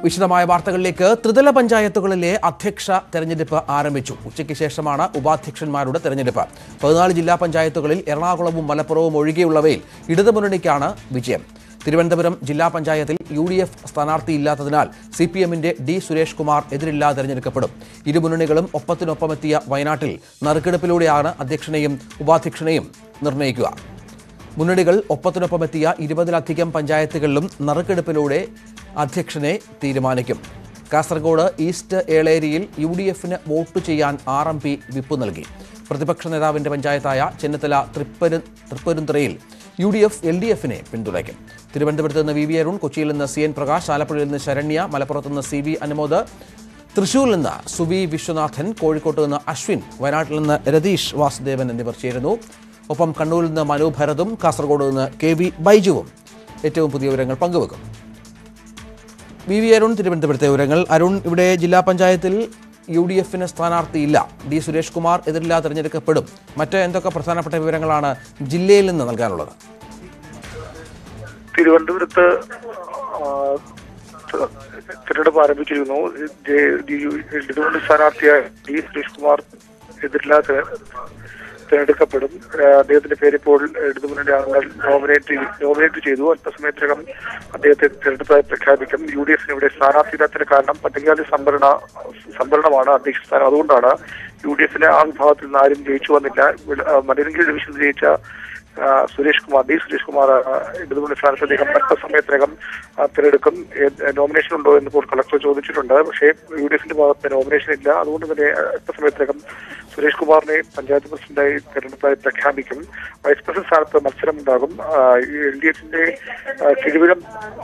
വിശദമായ വാർത്തകളിലേക്ക് ത്രിതല പഞ്ചായത്തുകളിലെ അധ്യക്ഷ തെരഞ്ഞെടുപ്പ് ആരംഭിച്ചു ഉച്ചയ്ക്ക് ശേഷമാണ് ഉപാധ്യക്ഷന്മാരുടെ തെരഞ്ഞെടുപ്പ് പതിനാല് ജില്ലാ പഞ്ചായത്തുകളിൽ എറണാകുളവും മലപ്പുറവും ഒഴികെയുള്ളവയിൽ ഇടതുമുന്നണിക്കാണ് വിജയം തിരുവനന്തപുരം ജില്ലാ പഞ്ചായത്തിൽ യു ഡി എഫ് സ്ഥാനാർത്ഥിയില്ലാത്തതിനാൽ സി പി എമ്മിന്റെ ഡി സുരേഷ് കുമാർ എതിരില്ലാതെ തെരഞ്ഞെടുക്കപ്പെടും ഇരു മുന്നണികളും ഒപ്പത്തിനൊപ്പമെത്തിയ വയനാട്ടിൽ നറുക്കെടുപ്പിലൂടെയാണ് അധ്യക്ഷനെയും ഉപാധ്യക്ഷനെയും നിർണ്ണയിക്കുക മുന്നണികൾ ഒപ്പത്തിനൊപ്പമെത്തിയ ഇരുപതിലധികം പഞ്ചായത്തുകളിലും നറുക്കെടുപ്പിലൂടെ അധ്യക്ഷനെ തീരുമാനിക്കും കാസർഗോഡ് ഈസ്റ്റ് ഏളേരിയിൽ യു ഡി എഫിന് വോട്ട് ചെയ്യാൻ ആർ എം പി വിപ്പ് നൽകി പ്രതിപക്ഷ നേതാവിന്റെ പഞ്ചായത്തായ ചെന്നിത്തല തൃപ്പരു തൃപ്പരുന്തറയിൽ U D F L D എഫിനെ പിന്തുണയ്ക്കും തിരുവനന്തപുരത്ത് നിന്ന് വി വി അരുൺ കൊച്ചിയിൽ നിന്ന് സി എൻ പ്രകാശ് ആലപ്പുഴയിൽ നിന്ന് ശരണ്യ മലപ്പുറത്ത് നിന്ന് സി വി അനുമോദ് തൃശൂരിൽ നിന്ന് സുബി വിശ്വനാഥൻ കോഴിക്കോട്ട് നിന്ന് അശ്വിൻ വയനാട്ടിൽ നിന്ന് രതീഷ് വാസുദേവൻ എന്നിവർ ചേരുന്നു ഒപ്പം കണ്ണൂരിൽ നിന്ന് മനു ഭരതും കാസർഗോഡ് നിന്ന് കെ വി ബൈജുവും ഏറ്റവും പുതിയ വിവരങ്ങൾ പങ്കുവെക്കും വി വി അരുൺ തിരുവനന്തപുരത്തെ വിവരങ്ങൾ അരുൺ ഇവിടെ ജില്ലാ പഞ്ചായത്തിൽ യു ഡി എഫിന് സ്ഥാനാർത്ഥിയില്ല ഡി സുരേഷ് കുമാർ എതിരില്ലാ തെരഞ്ഞെടുക്കപ്പെടും മറ്റ് എന്തൊക്കെ പ്രധാനപ്പെട്ട വിവരങ്ങളാണ് ജില്ലയിൽ നിന്ന് നൽകാനുള്ളത് തിരുവനന്തപുരത്ത് ആ, ത- തിരഞ്ഞെടുപ്പ് ആരംഭിച്ചിരുന്നു ജെ- ഡി യു- ഇടതുകൊണ്ട് സ്ഥാനാർത്ഥിയായ ഡി സുരേഷ് കുമാർ എതിരില്ലാതെ തിരഞ്ഞെടുക്കപ്പെടും ആ, അദ്ദേഹത്തിന്റെ പേര് ഇപ്പോൾ ഇടതുമുന്നണി അംഗങ്ങൾ നോമിനേറ്റ് നോമിനേറ്റ് ചെയ്തു അല്പസമയത്തിനകം അദ്ദേഹത്തെ തിരഞ്ഞെടുപ്പായി പ്രഖ്യാപിക്കും യു ഡി എഫിന് ഇവിടെ സ്ഥാനാർത്ഥിയില്ലാത്തതിന് കാരണം പട്ടികജാതി സംവരണ സംവരണമാണ് അധ്യക്ഷ സ്ഥാനം അതുകൊണ്ടാണ് യു ഡി എഫിന് ആ വിഭാഗത്തിൽ നിന്ന് ആരും ജയിച്ചു വന്നില്ല വിള- ആ, മലയങ്കിരി ഡിവിഷനിൽ ജയിച്ച ആ, സുരേഷ് കുമാർ ഡി സുരേഷ് കുമാർ ആ, ഇടതുമുന്നണി സ്ഥാനത്ത് അദ്ദേഹം അല്പസമയത്തിനകം ആ, തിരഞ്ഞെടുക്കും ഏ- നോമിനേഷൻ ഉണ്ടോ എന്ന് ഇപ്പോൾ കളക്ടർ ചോദിച്ചിട്ടുണ്ട് പക്ഷേ യു ഡി എഫിന്റെ ഭാഗത്ത് നോമിനേഷൻ ഇല്ല അതുകൊണ്ട് തന്നെ അല്പസമയത്തിനകം സുരേഷ് കുമാറിനെ പഞ്ചായത്ത് പ്രസിഡന്റായി തെരഞ്ഞെടുപ്പായി പ്രഖ്യാപിക്കും വൈസ് പ്രസിഡന്റ് സ്ഥാനത്ത് മത്സരമുണ്ടാകും എൽ ഡി എഫിന്റെ കിഴിവിലം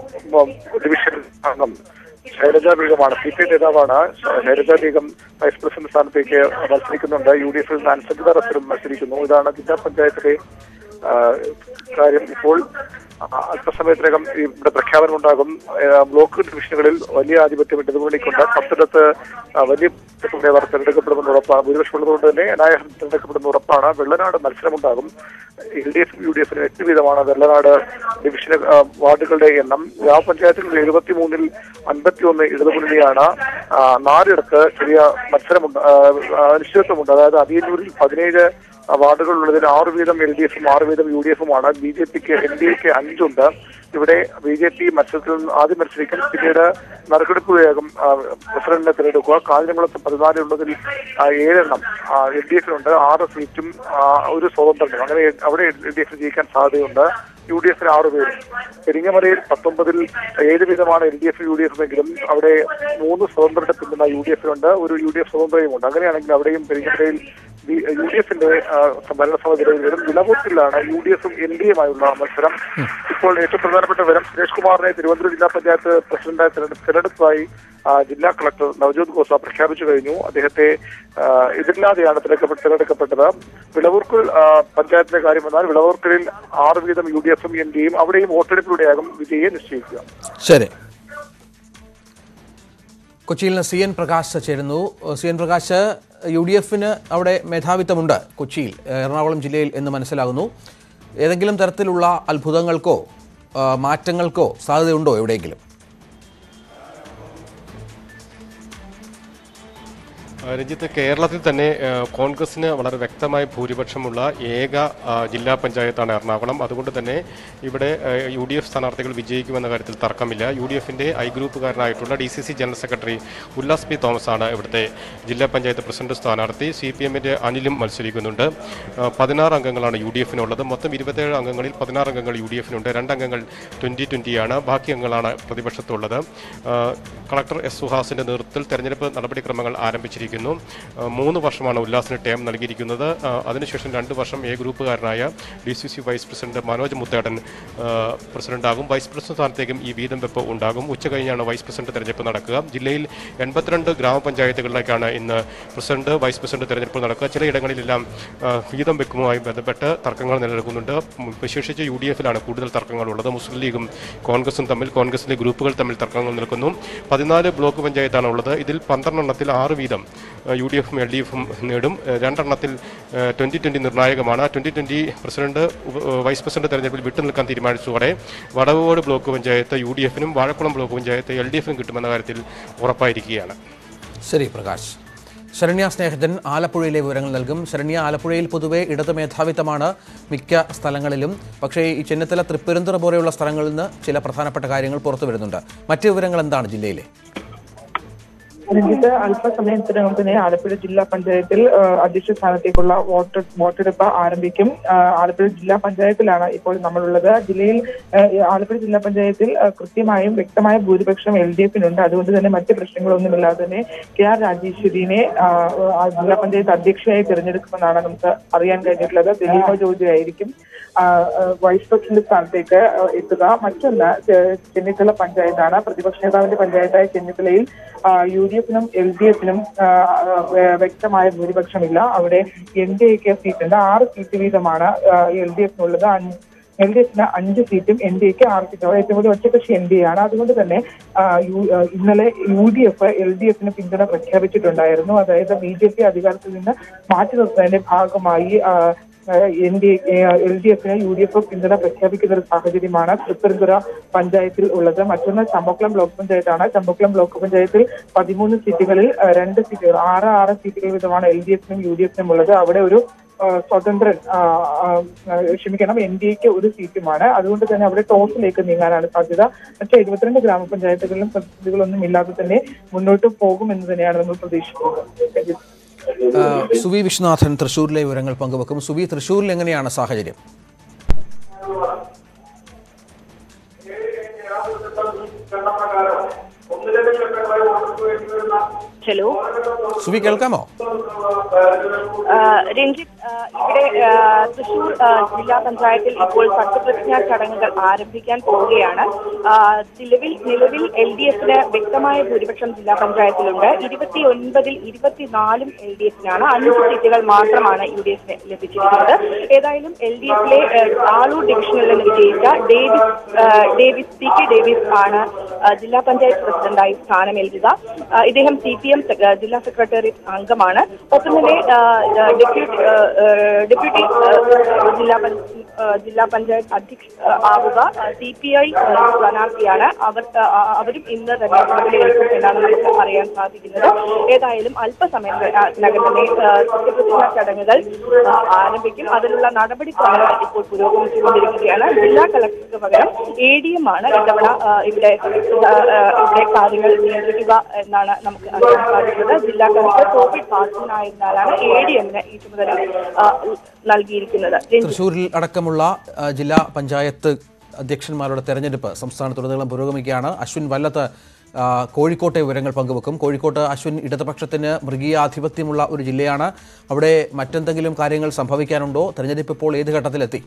ഡിവിഷൻ അംഗം ശൈലജ ബീഗമാണ് സി പി ഐ നേതാവാണ് ശൈലജ ബീഗം വൈസ് പ്രസിഡന്റ് സ്ഥാനത്തേക്ക് മത്സരിക്കുന്നുണ്ട് യു ഡി എഫിൽ നിന്ന് അൻസജിത റസലും മത്സരിക്കുന്നു ഇതാണ് ജില്ലാ പഞ്ചായത്തിലെ ആ, കാര്യം ഇപ്പോൾ ആ, അല്പസമയത്തിനകം ഈ ഇവിടെ പ്രഖ്യാപനം ഉണ്ടാകും ആ, ബ്ലോക്ക് ഡിവിഷനുകളിൽ വലിയ ആധിപത്യം ഇടതുമുന്നണിക്കുണ്ട് പത്തിടത്ത് ആ, വലിയ ഭൂരിപക്ഷത്തോടെ തെരഞ്ഞെടുക്കപ്പെടുമെന്ന് ഉറപ്പാണ് ഭൂരിപക്ഷം ഉള്ളതുകൊണ്ട് തന്നെ അനായാസം തെരഞ്ഞെടുക്കപ്പെടുന്ന ഉറപ്പാണ് വെള്ളനാട് മത്സരമുണ്ടാകും L D F U D എഫിന് എട്ട് വീതമാണ് വെള്ളനാട് ഡിവിഷൻ ആ, വാർഡുകളുടെ എണ്ണം ഗ്രാമപഞ്ചായത്തുകളിൽ എഴുപത്തിമൂന്നിൽ അൻപത്തിയൊന്ന് ഇടതുമുന്നണിയാണ് ആ, നാലിടത്ത് ചെറിയ മത്സരമുണ്ട് ആ, ആ, അനിശ്ചിതത്വമുണ്ട് അതായത് അതിയന്നൂരിൽ പതിനേഴ് വാർഡുകളുള്ളതിൽ ആറ് വീതം എൽ ഡി എഫും ആറ് വീതം യു ഡി എഫുമാണ് ബി ജെ പിക്ക് എൻ ഡി എക്ക് അഞ്ചുണ്ട് ഇവിടെ ബി ജെ പി മത്സരത്തിൽ നിന്ന് ആദ്യം മത്സരിക്കും പിന്നീട് നറുക്കെടുപ്പ് വേഗം പ്രസിഡന്റിനെ തിരഞ്ഞെടുക്കുക കാഞ്ഞിരംകുളത്ത് പതിനാലുള്ളതിൽ ആ, ഏഴെണ്ണം എൽ ഡി എഫിനുണ്ട് ആറ് സീറ്റും ആ, ഒരു സ്വതന്ത്രനും അങ്ങനെ അവിടെ എൽ ഡി എഫിന് ജയിക്കാൻ സാധ്യതയുണ്ട് യു ഡി എഫിന് ആറ് പേരും പെരിങ്ങമലയിൽ പത്തൊമ്പതിൽ ഏഴ് വീതമാണ് L D F U D F എങ്കിലും അവിടെ മൂന്ന് സ്വതന്ത്രരുടെ പിന്തുണ യു ഡി എഫിനുണ്ട് ഒരു യു ഡി എഫ് സ്വതന്ത്രയുമുണ്ട് അങ്ങനെയാണെങ്കിൽ അവിടെയും പെരിങ്ങമലയിൽ ബി- യു ഡി എഫിന്റെ ഭരണസഭ നിലവിൽ വരും നിലവൂട്ടിലാണ് യു ഡി എഫും എൻ ഡി എമായുള്ള മത്സരം ഇപ്പോൾ ഏറ്റവും പ്രധാനപ്പെട്ട വിവരം സുരേഷ് കുമാറിനെ തിരുവനന്തപുരം ജില്ലാ പഞ്ചായത്ത് പ്രസിഡന്റായി തെരഞ്ഞെടു- തെരഞ്ഞെടുപ്പായി ആ, ജില്ലാ കളക്ടർ നവജോത് ഖോസ പ്രഖ്യാപിച്ചു കഴിഞ്ഞു അദ്ദേഹത്തെ ആ, എതിരില്ലാതെയാണ് തിരഞ്ഞെടുക്കപ്പെട്ട- തിരഞ്ഞെടുക്കപ്പെട്ടത് വിളവൂർക്കൽ ആ, പഞ്ചായത്തിന്റെ കാര്യം വന്നാൽ വിളവൂർക്കലിൽ ആറ് വീതം യു ഡി എഫും എൻ ഡിയും അവിടെയും വോട്ടെടുപ്പിലൂടെയാകും വിജയിയെ നിശ്ചയിക്കുക ശരി കൊച്ചിയിൽ നിന്ന് സി എൻ പ്രകാശ് ചേരുന്നു C N Prakash U D എഫിന് അവിടെ മേധാവിത്വമുണ്ട് കൊച്ചിയിൽ എറണാകുളം ജില്ലയിൽ എന്ന് മനസ്സിലാകുന്നു ഏതെങ്കിലും തരത്തിലുള്ള അത്ഭുതങ്ങൾക്കോ ആ, മാറ്റങ്ങൾക്കോ സാധ്യതയുണ്ടോ എവിടെയെങ്കിലും ആ, രഞ്ജിത്ത് കേരളത്തിൽ തന്നെ ആ, കോൺഗ്രസിന് വളരെ വ്യക്തമായ ഭൂരിപക്ഷമുള്ള ഏക ആ, ജില്ലാ പഞ്ചായത്താണ് എറണാകുളം അതുകൊണ്ട് തന്നെ ഇവിടെ ആ, യു ഡി എഫ് സ്ഥാനാർത്ഥികൾ വിജയിക്കുമെന്ന കാര്യത്തിൽ തർക്കമില്ല യു ഡി എഫിന്റെ ഐ ഗ്രൂപ്പുകാരനായിട്ടുള്ള D C C general secretary Ullas P Thomas ആണ് ഇവിടുത്തെ ജില്ലാ പഞ്ചായത്ത് പ്രസിഡന്റ് സ്ഥാനാർത്ഥി സി പി എമ്മിന്റെ അനിലും മത്സരിക്കുന്നുണ്ട് ആ, പതിനാറ് അംഗങ്ങളാണ് യു ഡി എഫിനുള്ളത് മൊത്തം ഇരുപത്തേഴ് അംഗങ്ങളിൽ പതിനാറ് അംഗങ്ങൾ യു ഡി എഫിനുണ്ട് രണ്ട് അംഗങ്ങൾ ട്വന്റി ട്വന്റിയാണ് ബാക്കി അംഗങ്ങളാണ് പ്രതിപക്ഷത്തുള്ളത് ആ, കളക്ടർ എസ് സുഹാസിന്റെ നേതൃത്വത്തിൽ തെരഞ്ഞെടുപ്പ് നടപടിക്രമങ്ങൾ ആരംഭിച്ചിരിക്കുന്നു ആ, മൂന്ന് വർഷമാണ് ഉല്ലാസിന് ടേം നൽകിയിരിക്കുന്നത് ആ, അതിനുശേഷം രണ്ട് വർഷം എ ഗ്രൂപ്പുകാരനായ D C C vice president Manoj Mutheden ആ, പ്രസിഡന്റാകും വൈസ് പ്രസിഡന്റ് സ്ഥാനത്തേക്കും ഈ വീതം വെപ്പ് ഉണ്ടാകും ഉച്ച കഴിഞ്ഞാണ് വൈസ് പ്രസിഡന്റ് തെരഞ്ഞെടുപ്പ് നടക്കുക ജില്ലയിൽ എൺപത്തിരണ്ട് ഗ്രാമപഞ്ചായത്തുകളിലേക്കാണ് ഇന്ന് പ്രസിഡന്റ് വൈസ് പ്രസിഡന്റ് തെരഞ്ഞെടുപ്പ് നടക്കുക ചിലയിടങ്ങളിലെല്ലാം ആ, വീതം വെക്കുമായി ബന്ധപ്പെട്ട് തർക്കങ്ങൾ നിലനിൽക്കുന്നുണ്ട് ഉം, വിശേഷിച്ച് യു ഡി എഫിലാണ് കൂടുതൽ തർക്കങ്ങളുള്ളത് മുസ്ലിം ലീഗും കോൺഗ്രസും തമ്മിൽ കോൺഗ്രസിലെ ഗ്രൂപ്പുകൾ തമ്മിൽ തർക്കങ്ങൾ നിൽക്കുന്നു പതിനാല് ബ്ലോക്ക് പഞ്ചായത്താണ് ഉള്ളത് ഇതിൽ പന്ത്രണ്ടെണ്ണത്തിൽ ആറ് വീതം യു ഡി എഫും എൽ ഡി എഫും നേടും ഏഹ് രണ്ടെണ്ണത്തിൽ ട്വൻ്റി ട്വൻ്റി നിർണായകമാണ് ട്വൻ്റി ട്വൻ്റി പ്രസിഡന്റ് ഉപ- ഏഹ് വൈസ് പ്രസിഡന്റ് തെരഞ്ഞെടുപ്പിൽ വിട്ടുനിൽക്കാൻ തീരുമാനിച്ചതോടെ വടവോട് ബ്ലോക്ക് പഞ്ചായത്ത് യു ഡി എഫിനും Vazhakulam block panchayat L D എഫിനും കിട്ടുമെന്ന കാര്യത്തിൽ ഉറപ്പായിരിക്കുകയാണ് ശരി പ്രകാശ് ശരണ്യ സ്നേഹിതൻ ആലപ്പുഴയിലെ വിവരങ്ങൾ നൽകും ശരണ്യ ആലപ്പുഴയിൽ പൊതുവെ ഇടത് മേധാവിത്വമാണ് മിക്ക സ്ഥലങ്ങളിലും പക്ഷേ ഈ ചെന്നിത്തല തൃപ്പൂരന്തറ പോലെയുള്ള സ്ഥലങ്ങളിൽ നിന്ന് ചില പ്രധാനപ്പെട്ട കാര്യങ്ങൾ പുറത്തു വരുന്നുണ്ട് മറ്റ് വിവരങ്ങൾ എന്താണ് ജില്ലയിലെ രഞ്ജിത്ത് അല്പസമയത്തിനകം തന്നെ ആലപ്പുഴ ജില്ലാ പഞ്ചായത്തിൽ ആ, അധ്യക്ഷ സ്ഥാനത്തേക്കുള്ള വോട്ട് വോട്ടെടുപ്പ് ആരംഭിക്കും ആ, ആലപ്പുഴ ജില്ലാ പഞ്ചായത്തിലാണ് ഇപ്പോൾ നമ്മളുള്ളത് ജില്ലയിൽ ആ, ഈ ആലപ്പുഴ ജില്ലാ പഞ്ചായത്തിൽ ആ, കൃത്യമായും വ്യക്തമായ ഭൂരിപക്ഷം എൽ ഡി എഫിനുണ്ട് അതുകൊണ്ട് തന്നെ മറ്റ് പ്രശ്നങ്ങളൊന്നുമില്ലാതെ തന്നെ കെ ആർ രാജേശ്വരിനെ ആ, ആ, ജില്ലാ പഞ്ചായത്ത് അധ്യക്ഷയായി തിരഞ്ഞെടുക്കുമെന്നാണ് നമുക്ക് അറിയാൻ കഴിഞ്ഞിട്ടുള്ളത് ദിലീപ ജോജി ആയിരിക്കും ആ, ആ, വൈസ് പ്രസിഡന്റ് സ്ഥാനത്തേക്ക് ആ, എത്തുക മറ്റൊന്ന് ചെ- ചെന്നിത്തല പഞ്ചായത്താണ് പ്രതിപക്ഷ നേതാവിന്റെ പഞ്ചായത്തായ ചെന്നിത്തലയിൽ യു ഡി എഫിനും എൽ ഡി എഫിനും വ്യക്തമായ ഭൂരിപക്ഷമില്ല അവിടെ എൻ ഡി എക്ക് സീറ്റുണ്ട് ആറ് സീറ്റ് വീതമാണ് എൽ ഡി എഫിനുള്ളത് എൽ ഡി എഫിന് അഞ്ച് സീറ്റും എൻ ഡി എക്ക് ആറ് സീറ്റും ഏറ്റവും കൂടുതൽ ഒറ്റകക്ഷി എൻ ഡി എ ആണ് അതുകൊണ്ട് തന്നെ ആ, യു- ആ, ഇന്നലെ U D F L D എഫിന് പിന്തുണ പ്രഖ്യാപിച്ചിട്ടുണ്ടായിരുന്നു അതായത് ബി ജെ പി അധികാരത്തിൽ നിന്ന് മാറ്റി നിർത്തുന്നതിന്റെ ഭാഗമായി ആ, എൻ ഡി എൽ ഡി എഫിന് യു ഡി എഫ് പിന്തുണ പ്രഖ്യാപിക്കുന്ന ഒരു സാഹചര്യമാണ് തൃപ്പൂണിത്തുറ പഞ്ചായത്തിൽ ഉള്ളത് മറ്റൊന്ന് ചമ്പക്കുളം ബ്ലോക്ക് പഞ്ചായത്താണ് ചമ്പക്കുളം ബ്ലോക്ക് പഞ്ചായത്തിൽ പതിമൂന്ന് സീറ്റുകളിൽ ആ, രണ്ട് സീറ്റുകൾ ആറ് ആറ് സീറ്റുകൾ വീതമാണ് എൽ ഡി എഫിനും യു ഡി എഫിനും ഉള്ളത് അവിടെ ഒരു ആ, സ്വതന്ത്രൻ ആ, ആ, ആ, ക്ഷമിക്കണം എൻ ഡി എക്ക് ഒരു സീറ്റുമാണ് അതുകൊണ്ട് തന്നെ അവിടെ ടോസിലേക്ക് നീങ്ങാനാണ് സാധ്യത പക്ഷേ എഴുപത്തിരണ്ട് ഗ്രാമപഞ്ചായത്തുകളിലും പ്രതിനിധികളൊന്നും ഇല്ലാതെ തന്നെ മുന്നോട്ട് പോകുമെന്ന് തന്നെയാണ് നമ്മൾ പ്രതീക്ഷിക്കുന്നത് ആ, സുവി വിശ്വനാഥൻ തൃശ്ശൂരിലെ വിവരങ്ങൾ പങ്കുവെക്കും സുവി തൃശ്ശൂരിൽ എങ്ങനെയാണ് സാഹചര്യം ഹലോ സുവി കേൾക്കാമോ ആ, രഞ്ജിത്ത് ആ, ഇവിടെ ആ, തൃശൂർ ആ, ജില്ലാ പഞ്ചായത്തിൽ ഇപ്പോൾ സത്യപ്രതിജ്ഞാ ചടങ്ങുകൾ ആരംഭിക്കാൻ പോവുകയാണ് ആ, നിലവിൽ നിലവിൽ എൽ ഡി എഫിന് വ്യക്തമായ ഭൂരിപക്ഷം ജില്ലാ പഞ്ചായത്തിലുണ്ട് ഇരുപത്തി ഒൻപതിൽ ഇരുപത്തിനാലും എൽ ഡി എഫിനാണ് അഞ്ച് സീറ്റുകൾ മാത്രമാണ് യു ഡി എഫിന് ലഭിച്ചിരിക്കുന്നത് ഏതായാലും എൽ ഡി എഫിലെ ആളൂർ ഡിവിഷനിൽ നിന്ന് വിജയിച്ച ഡേവിസ് ആ, ഡേവിസ് പി കെ ഡേവിസ് ആണ് ആ, ജില്ലാ പഞ്ചായത്ത് പ്രസിഡന്റായി സ്ഥാനമേൽക്കുക ആ, ഇദ്ദേഹം സി പി എം ജില്ലാ സെക്രട്ടേറിയറ്റ് അംഗമാണ് ഒപ്പം തന്നെ ആ, ആ, ഡെപ്യൂട്ടി ആ, ആ, ഡെപ്യൂട്ടി ആ, ജില്ലാ പഞ്ച- ആ, ജില്ലാ പഞ്ചായത്ത് അധ്യക്ഷ ആ, ആവുക സി പി ഐ സ്ഥാനാർത്ഥിയാണ് അവർ ആ, ആ, അവരും ഇന്ന് തന്നെ ചുമതലയേൽക്കും എന്നാണ് നമുക്ക് അറിയാൻ സാധിക്കുന്നത് ഏതായാലും അല്പസമയത്തിനകം തന്നെ ആ, സത്യപ്രതിജ്ഞാ ചടങ്ങുകൾ ആ, ആരംഭിക്കും അതിനുള്ള നടപടിക്രമങ്ങൾ ഇപ്പോൾ പുരോഗമിച്ചുകൊണ്ടിരിക്കുകയാണ് ജില്ലാ കളക്ടർക്ക് പകരം എ ഡി എം ആണ് ഇത്തവണ ആ, ഇവിടെ ആ, ആ, ഇവിടെ കാര്യങ്ങൾ നിയന്ത്രിക്കുക എന്നാണ് നമുക്ക് അറിയാൻ സാധിക്കുന്നത് ജില്ലാ കളക്ടർ കോവിഡ് ബാധിതനായതിനാലാണ് എ ഡി എമ്മിന് ഈ ചുമതല ആ, നൽകിയിരിക്കുന്നത് രഞ്ജിത്ത് തൃശ്ശൂരിൽ അടക്കമുള്ള ആ, ജില്ലാ പഞ്ചായത്ത് അധ്യക്ഷന്മാരുടെ തെരഞ്ഞെടുപ്പ് സംസ്ഥാനത്തുടനീളം പുരോഗമിക്കുകയാണ് അശ്വിൻ വല്ലത്ത് ആ, കോഴിക്കോട്ടെ വിവരങ്ങൾ പങ്കുവെക്കും കോഴിക്കോട്ട് അശ്വിൻ ഇടതുപക്ഷത്തിന് മൃഗീയ ആധിപത്യമുള്ള ഒരു ജില്ലയാണ് അവിടെ മറ്റെന്തെങ്കിലും കാര്യങ്ങൾ സംഭവിക്കാനുണ്ടോ തെരഞ്ഞെടുപ്പ് ഇപ്പോൾ ഏത് ഘട്ടത്തിലെത്തി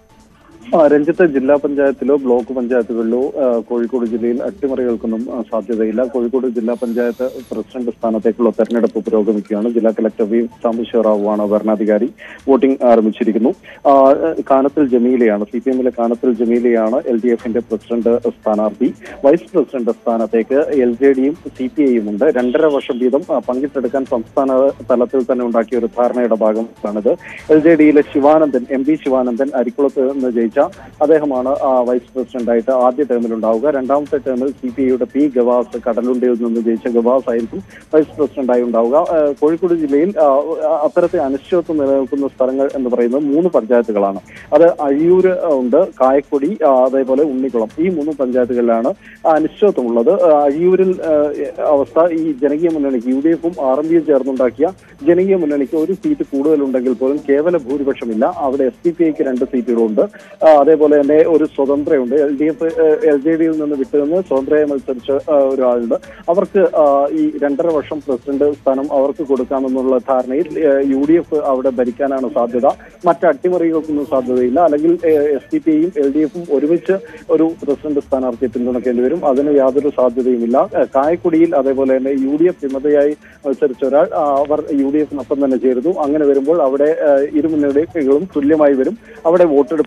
ആ, രഞ്ജിത്ത് ജില്ലാ പഞ്ചായത്തിലോ ബ്ലോക്ക് പഞ്ചായത്തുകളിലോ ആ, കോഴിക്കോട് ജില്ലയിൽ അട്ടിമറികൾക്കൊന്നും ആ, സാധ്യതയില്ല കോഴിക്കോട് ജില്ലാ പഞ്ചായത്ത് പ്രസിഡന്റ് സ്ഥാനത്തേക്കുള്ള തെരഞ്ഞെടുപ്പ് പുരോഗമിക്കുകയാണ് ജില്ലാ കലക്ടർ വി സാംബശിവറാവു ആണ് ഭരണാധികാരി വോട്ടിംഗ് ആരംഭിച്ചിരിക്കുന്നു ആ, കാനത്തിൽ ജമീലയാണ് സി പി എമ്മിലെ കാനത്തിൽ ജമീലയാണ് എൽ ഡി എഫിന്റെ പ്രസിഡന്റ് സ്ഥാനാർത്ഥി വൈസ് പ്രസിഡന്റ് സ്ഥാനത്തേക്ക് എൽ ജെ ഡിയും സി പി ഐയും ഉണ്ട് രണ്ടര വർഷം വീതം ആ, പങ്കിട്ടെടുക്കാൻ സംസ്ഥാന തലത്തിൽ തന്നെ ഉണ്ടാക്കിയ ഒരു ധാരണയുടെ ഭാഗമാണിത് എൽ ജെ ഡിയിലെ ശിവാനന്ദൻ എം പി ശിവാനന്ദൻ അരിക്കുളത്ത് നിന്ന് ജയിച്ച അദ്ദേഹമാണ് ആ, വൈസ് പ്രസിഡന്റായിട്ട് ആദ്യ ടേമിൽ ഉണ്ടാവുക രണ്ടാമത്തെ ടേമിൽ സി പി ഐയുടെ പി ഗവാസ് കടലുണ്ടിയിൽ നിന്ന് ജയിച്ച ഗവാസ് ആയിരിക്കും വൈസ് പ്രസിഡന്റായി ഉണ്ടാവുക ആ, കോഴിക്കോട് ജില്ലയിൽ ആ, അത്തരത്തിൽ അനിശ്ചിതത്വം നിലനിൽക്കുന്ന സ്ഥലങ്ങൾ എന്ന് പറയുന്നത് മൂന്ന് പഞ്ചായത്തുകളാണ് അത് അഴിയൂര് ഉണ്ട് കായക്കൊടി ആ, അതേപോലെ ഉണ്ണിക്കുളം ഈ മൂന്ന് പഞ്ചായത്തുകളിലാണ് ആ അനിശ്ചിതത്വമുള്ളത് ആ, അഴിയൂരിൽ ആ, അവസ്ഥ ഈ ജനകീയ മുന്നണിക്ക് യു ഡി എഫും ആർ എം പിയും ചേർന്നുണ്ടാക്കിയ ജനകീയ മുന്നണിക്ക് ഒരു സീറ്റ് കൂടുതലുണ്ടെങ്കിൽ പോലും കേവല ഭൂരിപക്ഷമില്ല അവിടെ എസ് ഡി പി ഐക്ക് രണ്ട് സീറ്റുകളുണ്ട് ആ, അതേപോലെ തന്നെ ഒരു സ്വതന്ത്രയുണ്ട് L D F L J ഡിയിൽ നിന്ന് വിട്ടുനിന്ന് സ്വതന്ത്രയെ മത്സരിച്ച ആ, ഒരാളുണ്ട് അവർക്ക് ആ, ഈ രണ്ടര വർഷം പ്രസിഡന്റ് സ്ഥാനം അവർക്ക് കൊടുക്കാമെന്നുള്ള ധാരണയിൽ യു ഡി എഫ് അവിടെ ഭരിക്കാനാണ് സാധ്യത മറ്റ് അട്ടിമറികൾക്കൊന്നും സാധ്യതയില്ല അല്ലെങ്കിൽ എസ് ഡി പിയും എൽ ഡി എഫും ഒരുമിച്ച് ഒരു പ്രസിഡന്റ് സ്ഥാനാർത്ഥിയെ പിന്തുണയ്ക്കേണ്ടി വരും അതിന് യാതൊരു സാധ്യതയുമില്ല ഏഹ് കായക്കുടിയിൽ അതേപോലെ തന്നെ യു ഡി എഫ് വിമതയായി മത്സരിച്ച ഒരാൾ ആ, അവർ യു ഡി എഫിനൊപ്പം തന്നെ ചേരുന്നു അങ്ങനെ വരുമ്പോൾ അവിടെ ഏഹ് ഇരു മുന്നണികളും തുല്യമായി വരും അവിടെ വോട്ടെടുപ്പ് വേണ്ടി വരും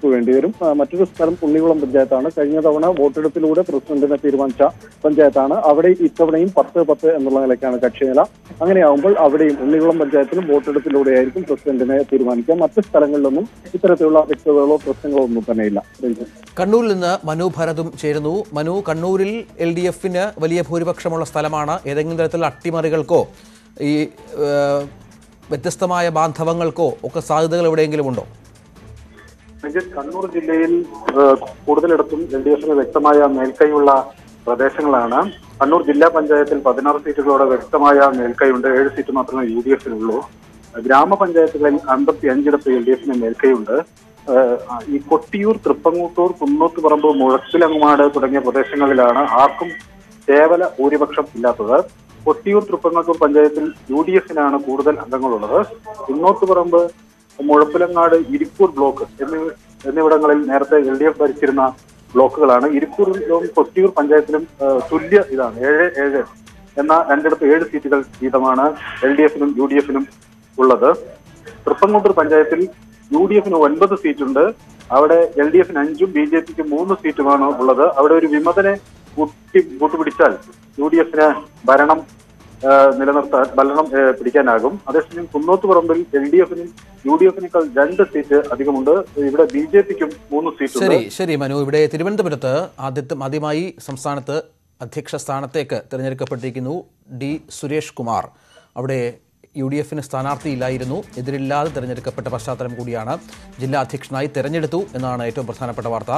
പഞ്ചായത്തിലും ആ, മറ്റൊരു സ്ഥലം പുള്ളികുളം പഞ്ചായത്താണ് കഴിഞ്ഞ തവണ വോട്ടെടുപ്പിലൂടെ പ്രസിഡന്റിനെ തീരുമാനിച്ച പഞ്ചായത്താണ് അവിടെ ഇത്തവണയും പത്ത് പത്ത് എന്നുള്ള നിലയ്ക്കാണ് കക്ഷിനില അങ്ങനെയാവുമ്പോൾ അവിടെയും ഉണ്ണികുളം പഞ്ചായത്തിലും വോട്ടെടുപ്പിലൂടെയായിരിക്കും പ്രസിഡന്റിനെ തീരുമാനിക്കുക മറ്റ് സ്ഥലങ്ങളിലൊന്നും ഇത്തരത്തിലുള്ള വ്യക്തതകളോ പ്രശ്നങ്ങളോ ഒന്നും തന്നെയില്ല രഞ്ജിത്ത് കണ്ണൂരിൽ നിന്ന് മനു ഭരതും ചേരുന്നു മനു കണ്ണൂരിൽ എൽ ഡി എഫിന് വലിയ ഭൂരിപക്ഷമുള്ള സ്ഥലമാണ് ഏതെങ്കിലും തരത്തിലുള്ള അട്ടിമറികൾക്കോ ഈ ഏഹ്, വ്യത്യസ്തമായ ബാന്ധവങ്ങൾക്കോ ഒക്കെ സാധ്യതകൾ എവിടെയെങ്കിലും ഉണ്ടോ രഞ്ജിത്ത് കണ്ണൂർ ജില്ലയിൽ ഏഹ്, കൂടുതലിടത്തും എൽ ഡി എഫിന് വ്യക്തമായ മേൽക്കൈയുള്ള പ്രദേശങ്ങളാണ് കണ്ണൂർ ജില്ലാ പഞ്ചായത്തിൽ പതിനാറ് സീറ്റുകളോടെ വ്യക്തമായ മേൽക്കൈയുണ്ട് ഏഴ് സീറ്റ് മാത്രമേ യു ഡി എഫിനുള്ളൂ ഗ്രാമപഞ്ചായത്തുകളിൽ അമ്പത്തി അഞ്ചിടത്ത് എൽ ഡി എഫിന് മേൽക്കൈയുണ്ട് ഏഹ്, ഈ കൊട്ടിയൂർ തൃപ്പങ്ങൂട്ടൂർ കുന്നോത്തുപറമ്പ് മുഴക്കിലങ്ങാട് തുടങ്ങിയ പ്രദേശങ്ങളിലാണ് ആർക്കും കേവല ഭൂരിപക്ഷം ഇല്ലാത്തത് കൊട്ടിയൂർ തൃപ്പങ്ങൂട്ടൂർ പഞ്ചായത്തിൽ യു ഡി എഫിനാണ് കൂടുതൽ അംഗങ്ങളുള്ളത് കുന്നോത്തുപറമ്പ് മുഴപ്പിലങ്ങാട് ഇരിക്കൂർ ബ്ലോക്ക് എന്നീ എന്നിവിടങ്ങളിൽ നേരത്തെ എൽ ഡി എഫ് ഭരിച്ചിരുന്ന ബ്ലോക്കുകളാണ് ഇരിക്കൂറിലും കൊട്ടിയൂർ പഞ്ചായത്തിലും ആ, തുല്യ ഇതാണ് ഏഴ് ഏഴ് എന്ന രണ്ടിടത്ത് ഏഴ് സീറ്റുകൾ വീതമാണ് എൽ ഡി എഫിനും യു ഡി എഫിനും ഉള്ളത് തൃപ്പങ്ങോട്ടൂർ പഞ്ചായത്തിൽ യു ഡി എഫിന് ഒൻപത് സീറ്റുണ്ട് അവിടെ എൽ ഡി എഫിന് അഞ്ചും ബി ജെ പിക്ക് മൂന്ന് സീറ്റുമാണ് ഉള്ളത് അവിടെ ഒരു വിമതനെ കൂട്ടി കൂട്ടുപിടിച്ചാൽ യു ഡി എഫിന് ഭരണം ആ, നിലനിർത്താൻ ഭരണം ആ, പിടിക്കാനാകും അതേസമയം കുന്നോത്തുപറമ്പിൽ എൽ ഡി എഫിനും യു ഡി എഫിനേക്കാൾ രണ്ട് സീറ്റ് അധികമുണ്ട് ഇവിടെ ബി ജെ പിക്കും മൂന്ന് സീറ്റുണ്ട് ശരി ശരി മനു ഇവിടെ തിരുവനന്തപുരത്ത് ആദ്യത്തെ ആദ്യമായി സംസ്ഥാനത്ത് അധ്യക്ഷ സ്ഥാനത്തേക്ക് തിരഞ്ഞെടുക്കപ്പെട്ടിരിക്കുന്നു ഡി സുരേഷ് കുമാർ അവിടെ യു ഡി എഫിന് സ്ഥാനാർത്ഥിയില്ലായിരുന്നു എതിരില്ലാതെ തിരഞ്ഞെടുക്കപ്പെട്ട പശ്ചാത്തലം കൂടിയാണ് ജില്ലാ അധ്യക്ഷനായി തെരഞ്ഞെടുത്തു എന്നാണ് ഏറ്റവും പ്രധാനപ്പെട്ട വാർത്ത